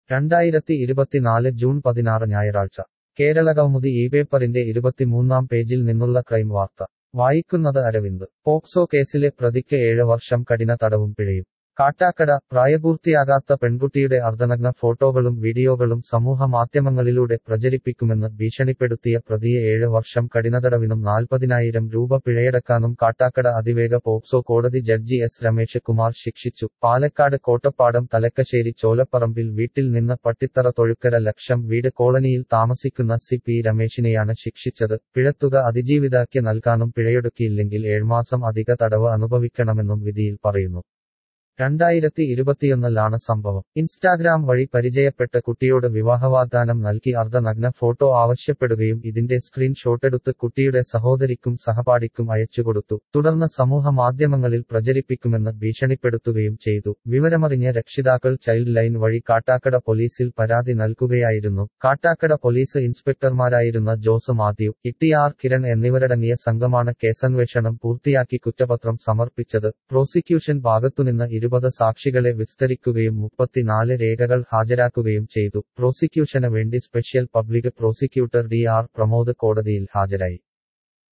രണ്ടായിരത്തി ഇരുപത്തിനാല് ജൂൺ പതിനാറ് ഞായറാഴ്ച കേരളകൗമുദി ഈ പേപ്പറിന്റെ ഇരുപത്തിമൂന്നാം പേജിൽ നിന്നുള്ള ക്രൈം വാർത്ത വായിക്കുന്നത് അരവിന്ദ് പോക്സോ കേസിലെ പ്രതിക്ക് ഏഴ് വർഷം കഠിന തടവും പിഴയും കാട്ടാക്കട പ്രായപൂർത്തിയാകാത്ത പെൺകുട്ടിയുടെ അർദ്ധനഗ്ന ഫോട്ടോകളും വീഡിയോകളും സമൂഹ മാധ്യമങ്ങളിലൂടെ പ്രചരിപ്പിക്കുമെന്ന് ഭീഷണിപ്പെടുത്തിയ പ്രതിയെ ഏഴ് വർഷം കഠിനതടവിനും നാൽപ്പതിനായിരം രൂപ പിഴയടക്കാനും കാട്ടാക്കട അതിവേഗ പോക്സോ കോടതി ജഡ്ജി എസ് രമേശ് കുമാർ ശിക്ഷിച്ചു പാലക്കാട് കോട്ടപ്പാടം തലക്കശ്ശേരി ചോലപ്പറമ്പിൽ വീട്ടിൽ നിന്ന് പട്ടിത്തറ തൊഴുക്കര ലക്ഷം വീട് കോളനിയിൽ താമസിക്കുന്ന സി പി രമേശിനെയാണ് ശിക്ഷിച്ചത് പിഴത്തുക അതിജീവിതാക്ക് നൽകാനും പിഴയൊടുക്കിയില്ലെങ്കിൽ ഏഴ്മാസം അധിക തടവ് അനുഭവിക്കണമെന്നും വിധിയിൽ പറയുന്നു രണ്ടായിരത്തി ഇരുപത്തിയൊന്നിലാണ് സംഭവം ഇൻസ്റ്റാഗ്രാം വഴി പരിചയപ്പെട്ട കുട്ടിയോട് വിവാഹവാഗ്ദാനം നൽകി അർദ്ധനഗ്ന ഫോട്ടോ ആവശ്യപ്പെടുകയും ഇതിന്റെ സ്ക്രീൻഷോട്ടെടുത്ത് കുട്ടിയുടെ സഹോദരിക്കും സഹപാഠിക്കും അയച്ചുകൊടുത്തു തുടർന്ന് സമൂഹ മാധ്യമങ്ങളിൽ പ്രചരിപ്പിക്കുമെന്ന് ഭീഷണിപ്പെടുത്തുകയും ചെയ്തു വിവരമറിഞ്ഞ രക്ഷിതാക്കൾ ചൈൽഡ് ലൈൻ വഴി കാട്ടാക്കട പോലീസിൽ പരാതി നൽകുകയായിരുന്നു കാട്ടാക്കട പോലീസ് ഇൻസ്പെക്ടർമാരായിരുന്ന ജോസ് മാത്യു ഇട്ടിആർ കിരൺ എന്നിവരടങ്ങിയ സംഘമാണ് കേസന്വേഷണം പൂർത്തിയാക്കി കുറ്റപത്രം സമർപ്പിച്ചത് പ്രോസിക്യൂഷൻ ഭാഗത്തുനിന്ന് ഇരുപത് സാക്ഷികളെ വിസ്തരിക്കുകയും മുപ്പത്തിനാല് രേഖകൾ ഹാജരാക്കുകയും ചെയ്തു പ്രോസിക്യൂഷന് വേണ്ടി special public prosecutor D R Pramod കോടതിയിൽ ഹാജരായി